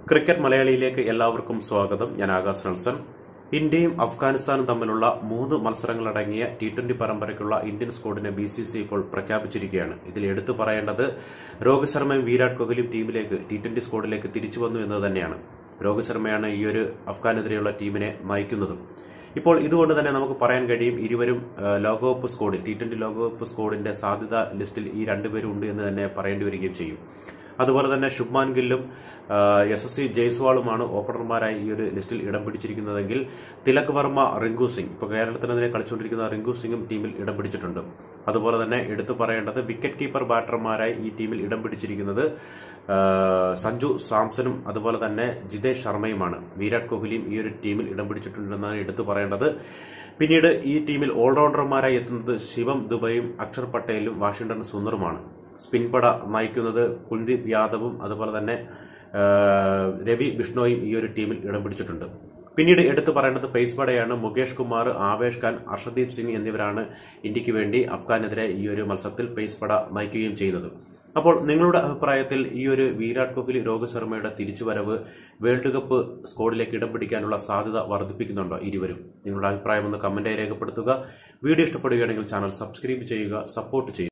cricket മലയാളിയിലേക്ക് എല്ലാവർക്കും സ്വാഗതം ഞാൻ ആകാശ് നെൽസൺ ഇന്ത്യയും അഫ്ഗാനിസ്ഥാനും തമ്മിലുള്ള മൂന്ന് മത്സരങ്ങളടങ്ങിയ ടി ട്വന്റി പരമ്പരയ്ക്കുള്ള ഇന്ത്യൻ സ്ക്വാഡിനെ ബി സി സി ഇപ്പോൾ പ്രഖ്യാപിച്ചിരിക്കുകയാണ് ഇതിൽ എടുത്തു പറയേണ്ടത് രോഹിത് ശർമ്മയും വിരാട് കോഹ്ലിയും ടീമിലേക്ക് ടി ട്വന്റി സ്ക്വാഡിലേക്ക് തിരിച്ചു വന്നു എന്നത് തന്നെയാണ് രോഹിത് ശർമ്മയാണ് ഈ ഒരു അഫ്ഗാനെതിരെയുള്ള ടീമിനെ നയിക്കുന്നതും ഇപ്പോൾ ഇതുകൊണ്ട് തന്നെ നമുക്ക് പറയാൻ കഴിയും ഇരുവരും ആ, ലോകകപ്പ് സ്ക്വാഡിൽ ടി ട്വന്റി ലോകകപ്പ് സ്ക്വാഡിന്റെ സാധ്യത ലിസ്റ്റിൽ ഈ രണ്ടുപേരും ഉണ്ട് എന്ന് തന്നെ പറയേണ്ടി വരികയും ചെയ്യും അതുപോലെ തന്നെ ശുഭ്മാൻ ഗില്ലും ആ, എസ് എസ് സി ജയ്സ്വാളുമാണ് ഓപ്പണർമാരായി ഈ ഒരു ലിസ്റ്റിൽ ഇടം പിടിച്ചിരിക്കുന്നതെങ്കിൽ തിലക് വർമ്മ റിങ്കു സിംഗ് ഇപ്പോൾ കേരളത്തിനെതിരെ കളിച്ചുകൊണ്ടിരിക്കുന്ന റിങ്കു സിംഗും ടീമിൽ ഇടം പിടിച്ചിട്ടുണ്ട് അതുപോലെ തന്നെ എടുത്തു പറയേണ്ടത് വിക്കറ്റ് കീപ്പർ ബാറ്റർമാരായി ഈ ടീമിൽ ഇടം പിടിച്ചിരിക്കുന്നത് ആ, സഞ്ജു സാംസണും അതുപോലെ തന്നെ ജിതേഷ് ശർമ്മയുമാണ് വിരാട് കോഹ്ലിയും ഈ ഒരു ടീമിൽ ഇടം പിടിച്ചിട്ടുണ്ടെന്നാണ് എടുത്തു പറയേണ്ടത് പിന്നീട് ഈ ടീമിൽ ഓൾറൗണ്ടർമാരായി എത്തുന്നത് ശിവം ദുബൈയും അക്ഷർ പട്ടേലും വാഷിംഗ്ടൺ സുന്ദറുമാണ് സ്പിൻ പട നയിക്കുന്നത് കുൽദീപ് യാദവും അതുപോലെ തന്നെ ആ, രവി ബിഷ്ണോയും ഈ ഒരു ടീമിൽ ഇടം പിടിച്ചിട്ടുണ്ട് പിന്നീട് എടുത്തു പറയേണ്ടത് പേസ് പടയാണ് മുകേഷ് കുമാർ ആവേഷ് ഖാൻ അർഷദീപ് സിംഗ് എന്നിവരാണ് ഇന്ത്യക്ക് വേണ്ടി അഫ്ഗാനെതിരെ ഈ ഒരു മത്സരത്തിൽ പേസ് പട നയിക്കുകയും ചെയ്യുന്നത് അപ്പോൾ നിങ്ങളുടെ അഭിപ്രായത്തിൽ ഈ ഒരു വിരാട് കോഹ്ലി രോഹിത് ശർമ്മയുടെ തിരിച്ചുവരവ് വേൾഡ് കപ്പ് സ്ക്വാഡിലേക്ക് ഇടം പിടിക്കാനുള്ള സാധ്യത വർദ്ധിപ്പിക്കുന്നുണ്ടോ ഇരുവരും നിങ്ങളുടെ അഭിപ്രായം ഒന്ന് കമന്റായി രേഖപ്പെടുത്തുക വീഡിയോ ഇഷ്ടപ്പെടുകയാണെങ്കിൽ ചാനൽ സബ്സ്ക്രൈബ് ചെയ്യുക സപ്പോർട്ട് ചെയ്യുക